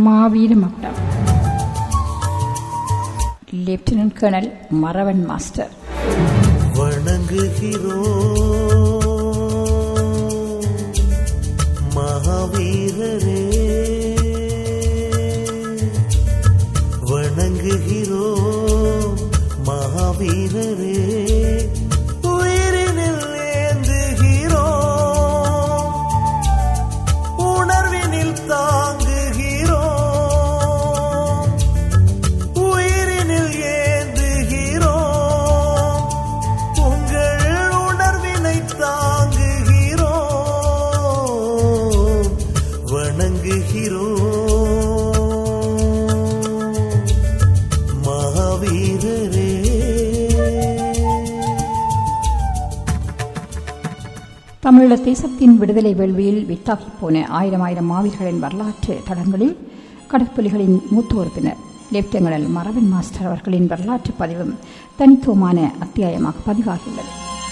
மாவீர மகுடம் lieutenant colonel மரவன் master வணங்குகிறோம் மகாவீரரே வணங்குகிறோம் மகாவீரரே உயிரினில் ஏந்துகிறோம் உணர்வினில் தாங்குகிறோம் உயிரினில் ஏந்துகிறோம் உங்கள் உணர்வினை தாங்குகிறோம் வணங்குகிறோம் மகாவீரரே தமிழீழ தேசத்தின் விடுதலை வேள்வியில் வித்தாகிப் போன ஆயிரம் ஆயிரம் மாவீரர்களின் வரலாற்று தடங்களில் கடற்புலிகளின் மூத்த உறுப்பினர் லெப்டினல் மரவன் மாஸ்டர் அவர்களின் வரலாற்று பதிவும் தனித்துவமான அத்தியாயமாக பதிவாகியுள்ளது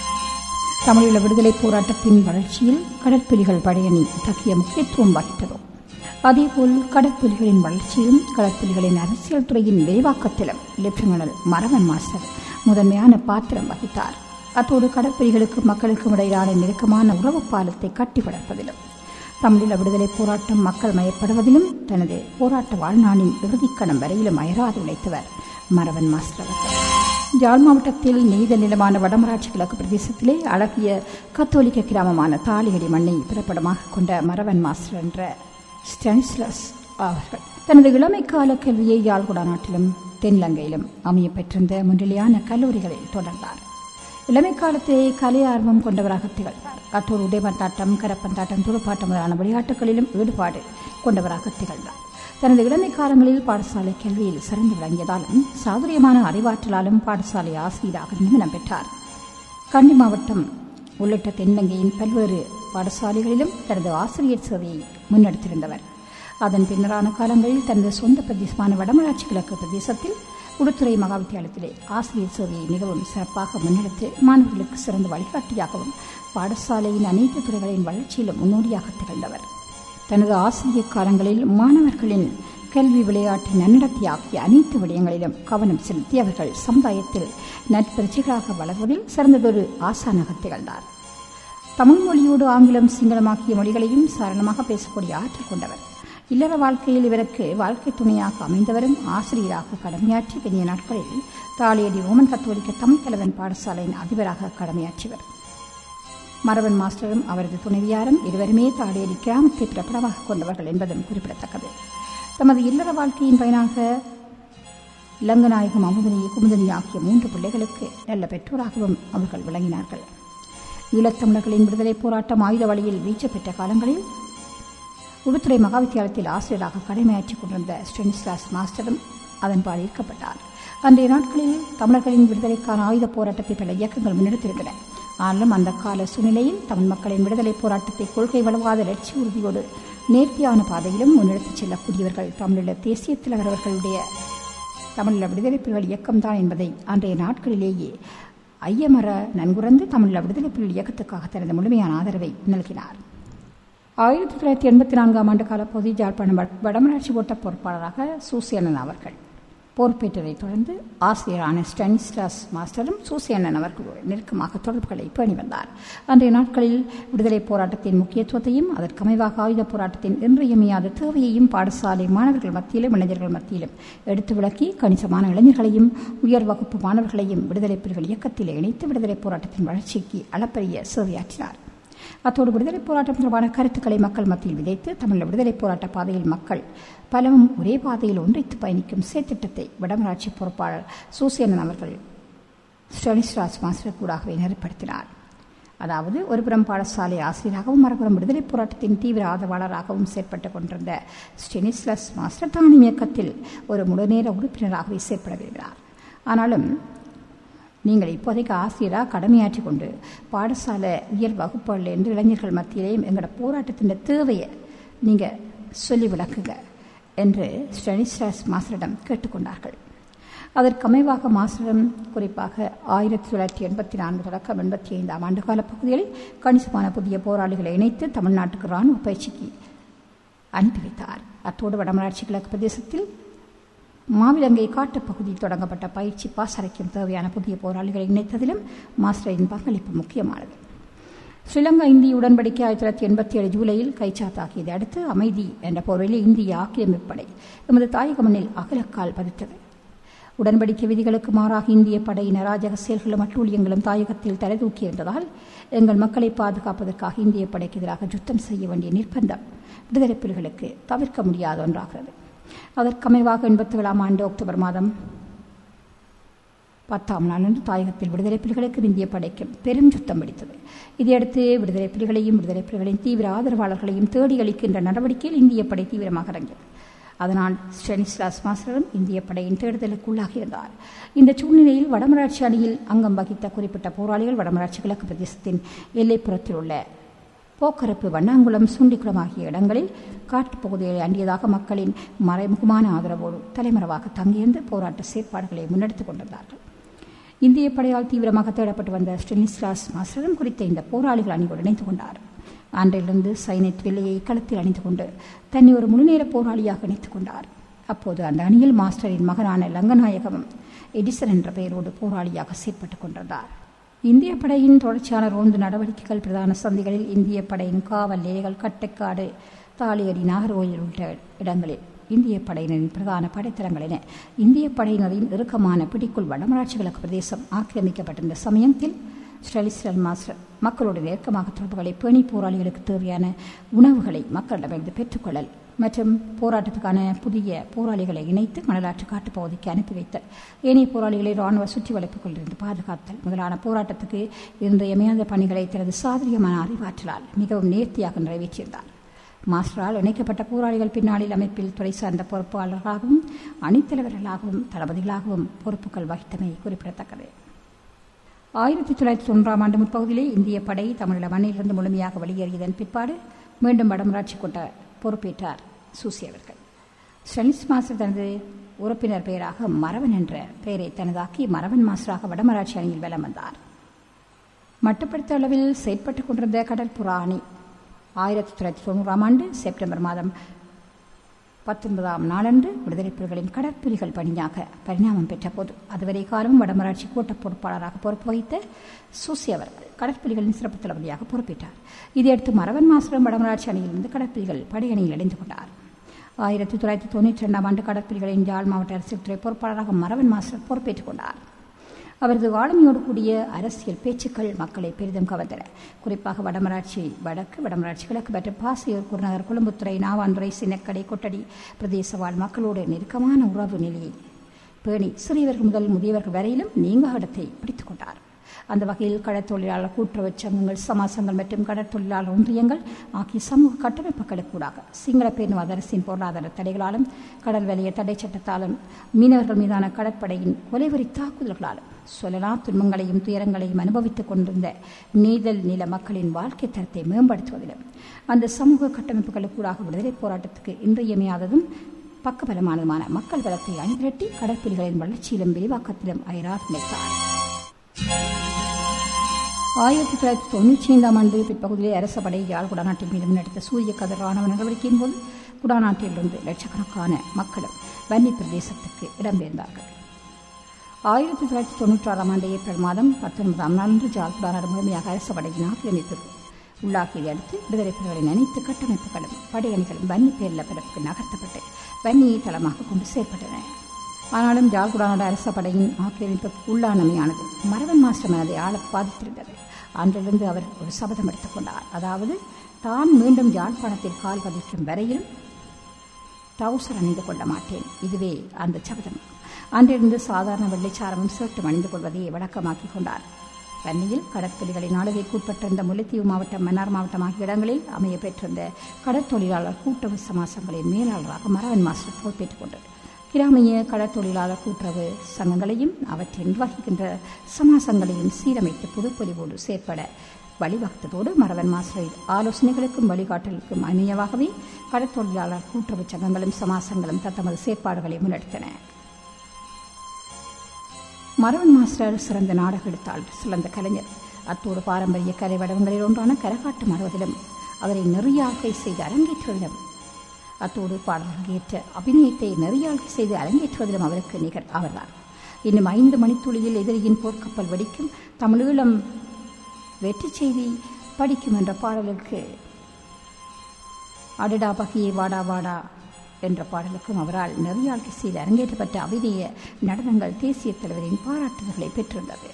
தமிழீழ விடுதலை போராட்டத்தின் வளர்ச்சியில் கடற்புலிகள் படையணி தக்கிய முக்கியத்துவம் வகித்ததோ அதேபோல் கடற்புலிகளின் வளர்ச்சியிலும் கடற்புலிகளின் அரசியல் துறையின் விரிவாக்கத்திலும் லெப்டினல் மரவன் மாஸ்டர் முதன்மையான பாத்திரம் வகித்தார் அத்தோடு கடற்புலிகளுக்கும் மக்களுக்கும் இடையிலான நெருக்கமான உறவு பாலத்தை கட்டி வளர்ப்பதிலும் தமிழீழ விடுதலை போராட்டம் மக்கள் மயப்படுவதிலும் தனது போராட்ட வாழ்நாளின் இறுதிக்கணம் வரையிலும் அயராது உழைத்தவர் மரவன் மாஸ்டர் அவர்கள் யாழ் மாவட்டத்தில் நெய்த நிலமான வடமராட்சி கிழக்கு பிரதேசத்திலே அழகிய கத்தோலிக்க கிராமமான தாலியடி மண்ணை பிறப்பிடமாக கொண்ட மரவன் மாஸ்டர் என்ற ஸ்டென்ஸ்லஸ் அவர்கள் தனது இளமை கால கல்வியை யாழ்குடா நாட்டிலும் தென்லங்கையிலும் அமைய பெற்றிருந்த முன்னிலையான கல்லூரிகளில் தொடர்ந்தார் இளமை காலத்திலே கலை ஆர்வம் கொண்டவராக திகழ்ந்தார் அத்தோடு உடைபந்தாட்டம் கரப்பந்தாட்டம் துடுப்பாட்டம் முதலான விளையாட்டுகளிலும் ஈடுபாடு கொண்டவராக திகழ்ந்தார் தனது இளமை காலங்களில் பாடசாலை கல்வியில் சிறந்து விளங்கியதாலும் சாதுரியமான அறிவாற்றலாலும் பாடசாலை ஆசிரியராக நியமனம் பெற்றார் கண்டி மாவட்டம் உள்ளிட்ட தென்னிலங்கையின் பல்வேறு பாடசாலைகளிலும் தனது ஆசிரியர் சேவையை முன்னெடுத்திருந்தவர் அதன் பின்னரான காலங்களில் தனது சொந்த பிரதேசமான வடமராட்சி கிழக்கு பிரதேசத்தில் உடுத்துறை மகாவித்தியாலயத்திலே ஆசிரியர் சேவையை மிகவும் சிறப்பாக முன்னெடுத்து மாணவர்களுக்கு சிறந்த வழிகாட்டியாகவும் பாடசாலையின் அனைத்து துறைகளின் வளர்ச்சியிலும் முன்னோடியாக திகழ்ந்தவர் தனது ஆசிரியர் காலங்களில் மாணவர்களின் கல்வி விளையாட்டு நன்னடத்தை ஆகிய அனைத்து விடயங்களிலும் கவனம் செலுத்தி அவர்கள் சமுதாயத்தில் நட்பரிச்சிகளாக வளர்வதில் சிறந்ததொரு ஆசானாக திகழ்ந்தார் தமிழ் மொழியோடு ஆங்கிலம் சிங்களம் ஆகிய மொழிகளையும் சாரணமாக பேசக்கூடிய ஆற்றல் கொண்டவர் இல்லற வாழ்க்கையில் இவருக்கு வாழ்க்கை துணையாக அமைந்தவரும் ஆசிரியராக கடமையாற்றி பெரிய நாட்களில் தாளியடி ஓமன் கத்தோலிக்க தமிழ் கலவன் பாடசாலையின் அதிபராக கடமையாற்றியவர் மரவன் மாஸ்டரும் அவரது துணைவியாரும் இருவருமே தாளியடி கிராமத்தை பிரபலமாக கொண்டவர்கள் என்பதும் குறிப்பிடத்தக்கது தமது இல்லற வாழ்க்கையின் பயனாக லங்கநாயகம் அமுதனி குமுதனி ஆகிய மூன்று பிள்ளைகளுக்கு நல்ல பெற்றோராகவும் அவர்கள் விளங்கினார்கள் ஈழத்தமிழர்களின் விடுதலை போராட்டம் ஆயுத வழியில் வீச்சு பெற்ற காலங்களில் உடுத்துறை மகாவித்தியாலயத்தில் ஆசிரியராக கடமையாற்றிக் கொண்டிருந்த ஸ்டெனிஸ்லாஸ் மாஸ்டரும் அதன்பால் ஈர்க்கப்பட்டார் அன்றைய நாட்களில் தமிழர்களின் விடுதலைக்கான ஆயுத போராட்டத்தை பல இயக்கங்கள் முன்னெடுத்திருந்தன ஆனாலும் அந்த கால சூழ்நிலையில் தமிழ் மக்களின் விடுதலை போராட்டத்தை கொள்கை வலுவாத லட்சிய உறுதியோடு நேர்த்தியான பாதையிலும் முன்னெடுத்துச் செல்லக்கூடியவர்கள் தமிழீழ தேசிய தலைவர்களுடைய தமிழீழ விடுதலை புலிகள் இயக்கம்தான் என்பதை அன்றைய நாட்களிலேயே ஐயமர நன்குறந்து தமிழீழ விடுதலை புலிகள் இயக்கத்துக்காக தனது முழுமையான ஆதரவை நல்கினார் ஆயிரத்தி தொள்ளாயிரத்தி எண்பத்தி நான்காம் ஆண்டு கால பொது ஜாழ்ப்பாணம் வடமராட்சி ஓட்ட பொறுப்பாளராக சூசியண்ணன் அவர்கள் பொறுப்பேற்றதைத் தொடர்ந்து ஆசிரியரான ஸ்டனிஸ்லாஸ் மாஸ்டரும் சூசியண்ணன் அவர்களோடு நெருக்கமாக தொடர்புகளை பேணி வந்தார் அன்றைய நாட்களில் விடுதலை போராட்டத்தின் முக்கியத்துவத்தையும் அதற்கமைவாக ஆயுத போராட்டத்தின் இன்றியமையாத தேவையையும் பாடசாலை மாணவர்கள் மத்தியிலும் இளைஞர்கள் மத்தியிலும் எடுத்து விளக்கி கணிசமான இளைஞர்களையும் உயர் வகுப்பு மாணவர்களையும் விடுதலை புலிகள் இயக்கத்தில் இணைத்து விடுதலை போராட்டத்தின் வளர்ச்சிக்கு அளப்பரிய சேவையாற்றினார் அத்தோடு விடுதலை போராட்டம் தொடர்பான கருத்துக்களை மக்கள் மத்தியில் விதைத்து தமிழ் விடுதலை போராட்ட பாதையில் மக்கள் பலவும் ஒரே பாதையில் ஒன்றித்து பயணிக்கும் செயற்திட்டத்தை வடமராட்சி பொறுப்பாளர் சூசியனன் அவர்கள் ஸ்டனிஸ்ராஜ் மாஸ்டர் கூடாகவே நெறிப்படுத்தினார் அதாவது ஒருபுறம் பாடசாலை ஆசிரியராகவும் மறுபுறம் விடுதலை போராட்டத்தின் தீவிர ஆதரவாளராகவும் செயற்பட்டுக் கொண்டிருந்த ஸ்டெனிஸ்லஸ் மாஸ்டர் தான் இயக்கத்தில் ஒரு முழுநேர உறுப்பினராகவே செயற்பட விரும்பினார் ஆனாலும் நீங்கள் இப்போதைக்கு ஆசிரியராக கடமையாற்றி கொண்டு பாடசாலை உயர் வகுப்புகள் என்று இளைஞர்கள் மத்தியிலேயும் எங்களோட போராட்டத்தின் தேவையை நீங்கள் சொல்லி விளக்குங்க என்று ஸ்டனிஸ்டாஸ் மாஸ்டரிடம் கேட்டுக்கொண்டார்கள் அதற்கமைவாக மாஸ்டரிடம் குறிப்பாக ஆயிரத்தி தொள்ளாயிரத்தி எண்பத்தி நான்கு தொடக்கம் எண்பத்தி ஐந்தாம் ஆண்டுகால பகுதிகளில் கணிசமான புதிய போராளிகளை இணைத்து தமிழ்நாட்டுக்கு இராணுவ பயிற்சிக்கு அனுப்பி வைத்தார் அத்தோடு வடமராட்சி கிழக்கு பிரதேசத்தில் மாவிலங்கை காட்டுப்பகுதியில் தொடங்கப்பட்ட பயிற்சி பாசறைக்கும் தேவையான புதிய போராளிகளை இணைத்ததிலும் மாஸ்டரின் பங்களிப்பு முக்கியமானது ஸ்ரீலங்கா இந்திய உடன்படிக்கை ஆயிரத்தி தொள்ளாயிரத்தி எண்பத்தி ஏழு ஜூலையில் கைச்சாத்தாக்கியதை அடுத்து அமைதி என்ற போர்வையில் இந்திய ஆக்கிரமிப்படை எமது தாயக மண்ணில் அகலக்கால் பதித்தது உடன்படிக்கை விதிகளுக்கு மாறாக இந்திய படையின் அராஜக செயல்களும் அட்டூழியங்களும் தாயகத்தில் தலைதூக்கியிருந்ததால் எங்கள் மக்களை பாதுகாப்பதற்காக இந்திய படைக்கு எதிராக யுத்தம் செய்ய வேண்டிய நிர்பந்தம் விடுதலை புலிகளுக்கு தவிர்க்க முடியாத ஒன்றாகிறது அதற்கமைவாக எண்பத்தி ஏழாம் ஆண்டு அக்டோபர் மாதம் பத்தாம் நாளன்று தாயகத்தில் விடுதலை புலிகளுக்கும் இந்திய படைக்கும் பெரும் யுத்தம் வெடித்தது இதையடுத்து விடுதலை புலிகளையும் விடுதலை புலிகளின் தீவிர ஆதரவாளர்களையும் தேடி அளிக்கின்ற நடவடிக்கையில் இந்திய படை தீவிரமாக இறங்கியது அதனால் ஸ்டெனிஸ்லாஸ் மாஸ்டரும் இந்திய படையின் தேடுதலுக்குள்ளாகியிருந்தார் இந்த சூழ்நிலையில் வடமராட்சி அணியில் அங்கம் வகித்த குறிப்பிட்ட போராளிகள் வடமராட்சி கிழக்கு பிரதேசத்தின் எல்லைப்புறத்தில் உள்ள போக்கரப்பு வண்ணாங்குளம் சுண்டிக்குளம் ஆகிய இடங்களில் காட்டுப்பகுதிகளை அண்டியதாக மக்களின் மறைமுகமான ஆதரவோடு தலைமறைவாக தங்கியிருந்து போராட்ட செயற்பாடுகளை முன்னெடுத்துக் கொண்டிருந்தார்கள் இந்திய படையால் தீவிரமாக தேடப்பட்டு வந்த ஸ்டெனிஸ்லாஸ் மாஸ்டரும் குறித்த இந்த போராளிகள் அணியோடு இணைந்து கொண்டார் அன்றிலிருந்து சைனத் வெள்ளையை களத்தில் அணிந்து கொண்டு தன்னை ஒரு முழுநேர போராளியாக இணைத்துக் கொண்டார் அப்போது அந்த அணியில் மாஸ்டரின் மகனான லங்கநாயகமும் எடிசன் என்ற பெயரோடு போராளியாக செயற்பட்டுக் கொண்டிருந்தார் இந்திய படையின் தொடர்ச்சியான ரோந்து நடவடிக்கைகள் பிரதான சந்திகளில் இந்திய படையின் காவல் நிலைகள் கட்டைக்காடு தாலியடி நாகர்கோயில் உள்ளிட்ட இடங்களில் இந்திய படையினரின் பிரதான படைத்தளங்கள் என இந்திய படையினரின் இறுக்கமான பிடிக்குள் வடமராட்சி கிழக்கு பிரதேசம் ஆக்கிரமிக்கப்பட்டிருந்த சமயத்தில் ஸ்டெலிஸ்ரல் மாஸ்டர் மக்களோடு நெருக்கமாக தொடர்புகளை பேணி போராளிகளுக்கு தேவையான உணவுகளை மக்களிடமிருந்து பெற்றுக்கொள்ளல் மற்றும் போராட்டத்துக்கான புதிய போராளிகளை இணைத்து மணலாற்று காட்டுப்பகுதிக்கு அனுப்பி வைத்தல் ஏனைய போராளிகளை ராணுவ சுற்றி வளைப்புகளிலிருந்து பாதுகாத்தல் முதலான போராட்டத்துக்கு இருந்த எமையாத பணிகளை தனது சாதுரியமான அறிவாற்றலால் மிகவும் நேர்த்தியாக நிறைவேற்றியிருந்தார் மாஸ்டரால் இணைக்கப்பட்ட போராளிகள் பின்னாளில் அமைப்பில் துறை சார்ந்த பொறுப்பாளர்களாகவும் அணித்தலைவர்களாகவும் தளபதிகளாகவும் பொறுப்புகள் வகித்தமை குறிப்பிடத்தக்கது ஆயிரத்தி தொள்ளாயிரத்தி தொன்றாம் ஆண்டு முற்பகுதியிலே இந்திய படை தமிழக மண்ணிலிருந்து முழுமையாக வெளியேறியதன் பிற்பாடு மீண்டும் வடமராட்சி கொண்ட பொறுப்பேற்றார் சூசி அவர்கள் ஸ்டெனிஸ் மாஸ்டர் தனது உறுப்பினர் பெயராக மரவன் என்ற பெயரை தனதாக்கி மரவன் மாஸ்டராக வடமராட்சி அணியில் வலம் வந்தார் மட்டுப்படுத்த அளவில் செயற்பட்டுக் கொண்டிருந்த கடற்புறா அணி ஆயிரத்தி தொள்ளாயிரத்தி தொண்ணூறாம் ஆண்டு செப்டம்பர் மாதம் பத்தொன்பதாம் நாளன்று விடுதலை புலிகளின் கடற்புலிகள் பணியாக பரிணாமம் பெற்ற போது அதுவரை காலம் வடமராட்சி கூட்ட பொறுப்பாளராக பொறுப்பு வகித்த சூசி அவர்கள் கடற்புலிகளின் சிறப்பு தளபதியாக பொறுப்பேற்றார் இதையடுத்து மரவன் மாஸ்டரும் வடமராட்சி அணியிலிருந்து கடற்புலிகள் படையணியில் இணைந்து கொண்டார் ஆயிரத்தி தொள்ளாயிரத்தி தொண்ணூற்றி ரெண்டாம் ஆண்டு கடற்புலிகளின் யாழ் மாவட்ட அரசியல் துறை பொறுப்பாளராக மரவன் மாஸ்டர் பொறுப்பேற்றுக் கொண்டார் அவரது ஆளுமையோடு கூடிய அரசியல் பேச்சுக்கள் மக்களை பெரிதும் கவர்ந்தன குறிப்பாக வடமராட்சி வடக்கு வடமராட்சி கிழக்கு மற்றும் பாசியூர் குருநகர் கொழும்புத்துறை நாவாந்துறை சின்னக்கடை கொட்டடி பிரதேச வாழ் மக்களோடு நெருக்கமான உறவு நிலையை பேணி சிறியவர்கள் முதல் முதியவர்கள் வரையிலும் நீங்க இடத்தை பிடித்துக் கொண்டார் அந்த வகையில் கடற்தொழிலாளர் கூட்டுறவு சங்கங்கள் சமாசங்கள் மற்றும் கடற்தொழிலாளர் ஒன்றியங்கள் ஆகிய சமூக கட்டமைப்புகளுக்கூடாக சிங்கள பேணுவாத அரசின் பொருளாதார தடைகளாலும் கடல் வலிய தடை சட்டத்தாலும் மீனவர்கள் மீதான கடற்படையின் கொலைவரி தாக்குதல்களாலும் சொல்லலா துன்பங்களையும் துயரங்களையும் அனுபவித்துக் கொண்டிருந்த நீதல் நில மக்களின் வாழ்க்கை தரத்தை மேம்படுத்துவதிலும் அந்த சமூக கட்டமைப்புகளுக்கூடாக விடுதலை போராட்டத்துக்கு இன்றியமையாததும் பக்கபலமானதுமான மக்கள் பலத்தை அணிதிரட்டி கடற்புலிகளின் வளர்ச்சியிலும் விரிவாக்கத்திலும் அயரார் நினைத்தார் ஆயிரத்தி தொள்ளாயிரத்தி தொண்ணூற்றி ஐந்தாம் ஆண்டு பிற்பகுதியிலே அரச படை யாழ் குடாநாட்டின் மீது முன்னெடுத்த சூரிய கதிர் ராணுவ நடவடிக்கையின் போது குடாநாட்டிலிருந்து லட்சக்கணக்கான மக்களும் வன்னி பிரதேசத்துக்கு இடம்பெயர்ந்தார்கள் ஆயிரத்தி தொள்ளாயிரத்தி தொண்ணூற்றாறாம் ஆண்டு ஏப்ரல் மாதம் பத்தொன்பதாம் நாளன்று ஜாழ் குடாநாடு முழுமையாக அரச படையின் ஆக்கிரமிப்புக்கு உள்ளாகியதை அடுத்து விடுதலை புலிகளின் அனைத்து கட்டமைப்புகளும் படையணிகளும் வன்னி பேரில் பிறப்புக்கு நகர்த்தப்பட்டு வன்னியை தளமாக கொண்டு செயற்பட்டன ஆனாலும் ஜால்குடானோட அரச படையின் ஆக்கிரமிப்பு உள்ளானமையானது மரவன் மாஸ்டர் மனதை ஆள பாதித்திருந்தது அன்றிலிருந்து அவர் ஒரு சபதம் எடுத்துக்கொண்டார் அதாவது தான் மீண்டும் யாழ்ப்பாணத்தில் கால் பதிக்கும் வரையிலும் டவுசர் அணிந்து கொள்ள மாட்டேன் இதுவே அந்த சபதம் அன்றிருந்து சாதாரண வெள்ளைச்சாரமும் சேட்டும் அணிந்து கொள்வதையே வழக்கமாக்கிக் கொண்டார் வன்னியில் கடற்புலிகளின் ஆளுகைக்கு உட்பட்டிருந்த முல்லைத்தீவு மாவட்டம் மன்னார் மாவட்டம் ஆகிய இடங்களில் அமைய பெற்றிருந்த கடற்தொழிலாளர் கூட்டுறவு சமாசங்களின் மேலாளராக மரவன் மாஸ்டர் பொறுப்பேற்றுக் கொண்டது கிராமிய கடற்தொழிலாளர் கூட்டுறவு சங்கங்களையும் அவற்றை நிர்வகிக்கின்ற சமாசங்களையும் சீரமைத்து புதுப்பொலிவோடு செயற்பட வழிவகுத்ததோடு மரவன் மாஸ்டரின் ஆலோசனைகளுக்கும் வழிகாட்டலுக்கும் அமையவாகவே கடற்தொழிலாளர் கூட்டுறவு சங்கங்களும் சமாசங்களும் தத்தமது செயற்பாடுகளை முன்னெடுத்தன மரவன் மாஸ்டர் சிறந்த நாடக எழுத்தாளர் சிறந்த கலைஞர் அத்தோடு பாரம்பரிய கலை வடிவங்களில் ஒன்றான கரகாட்டம் ஆடுவதிலும் அவரை நெறியாக்கை செய்து அரங்கேற்றுவதிலும் அத்தோடு பாடல்கள் ஏற்ற அபிநயத்தை நெறியாழ்கை செய்து அரங்கேற்றுவதிலும் அவருக்கு நிகர் அவர்தான் இன்னும் ஐந்து மணித்துளியில் எதிரியின் போர்க்கப்பல் வெடிக்கும் தமிழீழம் வெற்றி செய்தி படிக்கும் என்ற பாடலுக்கு அடடா பகியே வாடா வாடா என்ற பாடலுக்கும் அவரால் நெறியாழ்கை செய்து அரங்கேற்றப்பட்ட அபிநய நடனங்கள் தேசிய தலைவரின் பாராட்டுதல்களை பெற்றிருந்தது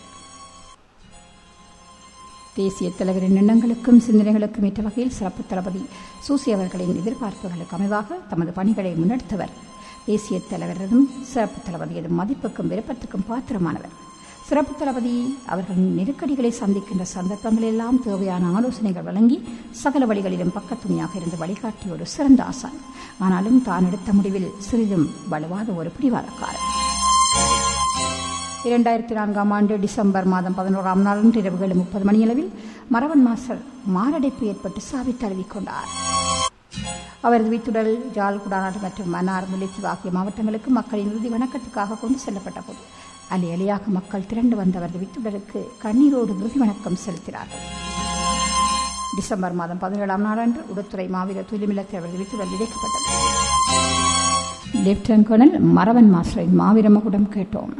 தேசிய தலைவரின் எண்ணங்களுக்கும் சிந்தனைகளுக்கும் ஏற்ற வகையில் சிறப்பு தளபதி சூசி அவர்களின் எதிர்பார்ப்புகளுக்கு அமைவாக தமது பணிகளை முன்னெடுத்தவர் தேசிய தலைவரதும் சிறப்பு தளபதியதும் மதிப்புக்கும் விருப்பத்துக்கும் பாத்திரமானவர் சிறப்பு தளபதி அவர்களின் நெருக்கடிகளை சந்திக்கின்ற சந்தர்ப்பங்களெல்லாம் தேவையான ஆலோசனைகள் வழங்கி சகல வழிகளிலும் பக்கத்துணையாக இருந்து வழிகாட்டிய ஒரு சிறந்த ஆசான் ஆனாலும் தான் எடுத்த முடிவில் சிறிதும் வலுவாத ஒரு பிடிவாதக்காரர் இரண்டாயிரத்தி நான்காம் ஆண்டு டிசம்பர் மாதம் பதினோராம் நாளன்று இரவு ஏழு முப்பது மணியளவில் மரவன் மாஸ்டர் மாரடைப்பு ஏற்பட்டு சாவி தழுவிக்கொண்டார் அவரது வீட்டுடல் ஜால் குடாநாடு மற்றும் மன்னார் முல்லைத்தீவு ஆகிய மாவட்டங்களுக்கு மக்களின் இறுதி வணக்கத்துக்காக கொண்டு செல்லப்பட்ட போது அலி அலியாக மக்கள் திரண்டு வந்த அவரது வீட்டுடலுக்கு கண்ணீரோடு இறுதி வணக்கம் செலுத்தினார்கள் டிசம்பர் மாதம் பதினேழாம் நாளன்று உடுத்துறை மாவீர துயிலுமில்லத்தில் அவரது வீட்டுடல் விதைக்கப்பட்டது லெப்டினன்ட் கர்னல் மரவன் மாஸ்டரின் மாவீர மகுடம் கேட்டோம்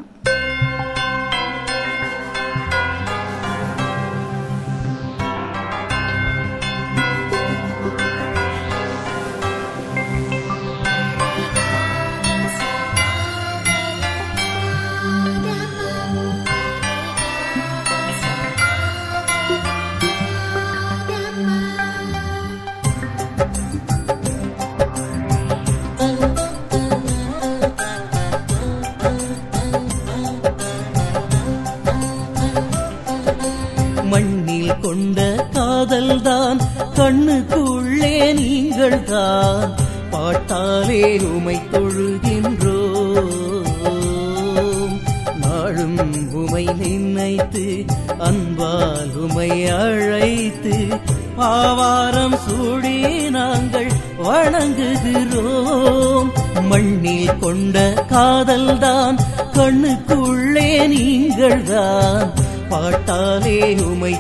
மண்ணில் கொண்ட காதல்தான் கண்ணுக்குள்ளே நீங்கள் தான் பாட்டாலே உமை தொழுகின்றோம் நாளும் உமை நினைத்து அன்பால் உமை அழைத்து பாவாரம் சூடி நாங்கள் வணங்குகிறோம் மண்ணில் கொண்ட காதல்தான் கண்ணுக்குள்ளே நீங்கள் தான் பாட்டாலே உமை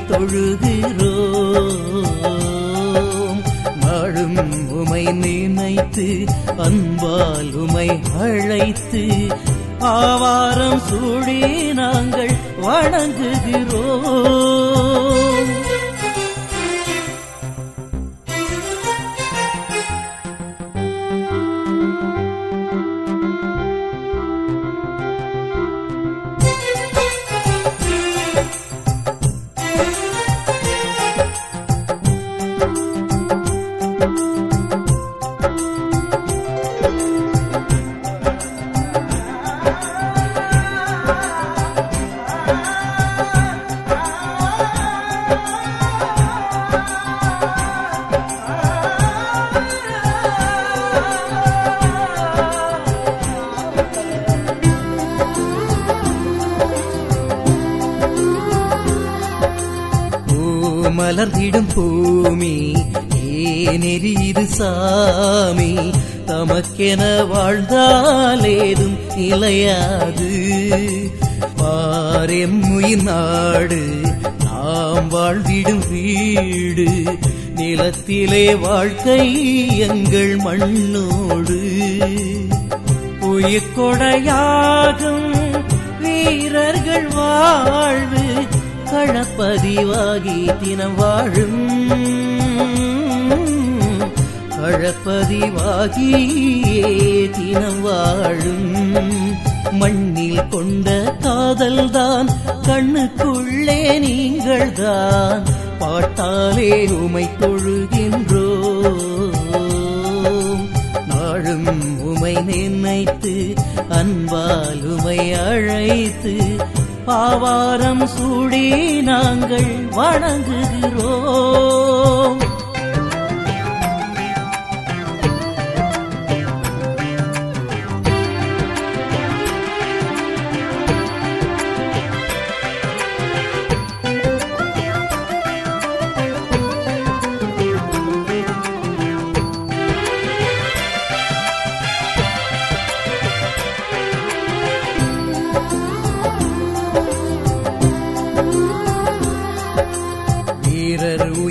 தொழுகிறோம் நாளும் உமை நினைத்து அன்பால் உமை அழைத்து ஆவாரம் சூடி நாங்கள் வணங்குகிறோம் பூ மலர்ந்திடும் பூமி ஏனெறிது சாமி தமக்கென வாழ்ந்தாலேதும் நிலையாது பாரெம்முயிர் நாடு நாம் வாழ்ந்திடும் வீடு நிலத்திலே வாழ்க்கை எங்கள் மண்ணோடு உயிர்கொடையாகும் வீரர்கள் வாழ்வு களப்பதிவாகி தினம் வாழும் களப்பதிவாகியே தினம் வாழும் மண்ணில் கொண்ட காதல்தான் கண்ணுக்குள்ளே நீங்கள்தான் பாட்டாலே உமை தொழுகின்றோம் நாளும் உமை நினைத்து அன்பால் உமை அழைத்து பாவாரம் சூடி நாங்கள் வணங்குகிறோம்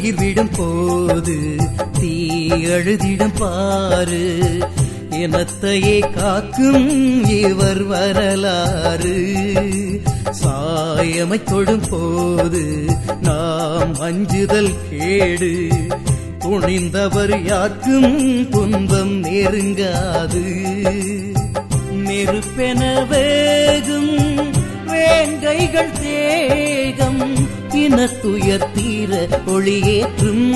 உயிர் விடும் போது தீ அழுதிடும் பாரு இனத்தையே காக்கும் இவர் வரலாறு சாயமை தொடும் போது நாம் அஞ்சுதல் கேடு துணிந்தவர் யாருக்கும் துன்பம் நெருங்காது நெருப்பென வேகும் வேங்கைகள் தேகம் இனத்துயர் தீர ஒளியேற்றும்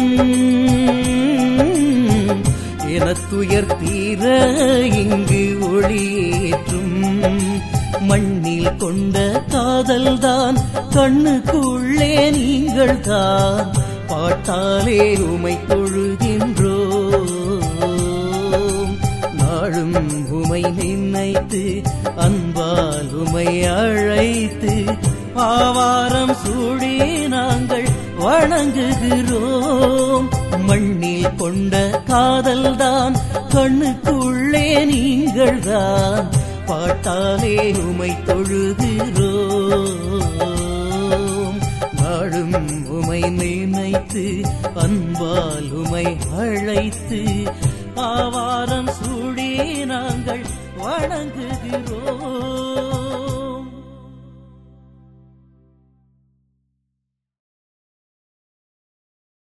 இனத்துயர் தீர இங்கு ஒளியேற்றும் மண்ணில் கொண்ட காதல்தான் கண்ணுக்குள்ளே நீங்கள் தான் பாட்டாலே உமை தொழுகின்றோம் நாளும் உமை நினைத்து அன்பால் உமை அழைத்து ஆவாரம் சூடி நாங்கள் வணங்குகிறோம் மண்ணில் கொண்ட காதல்தான் கண்ணுக்குள்ளே நீங்கள் தான் பாட்டாலே உமை தொழுகிறோம் நாளும் உமை நினைத்து அன்பால் உமை அழைத்து ஆவாரம்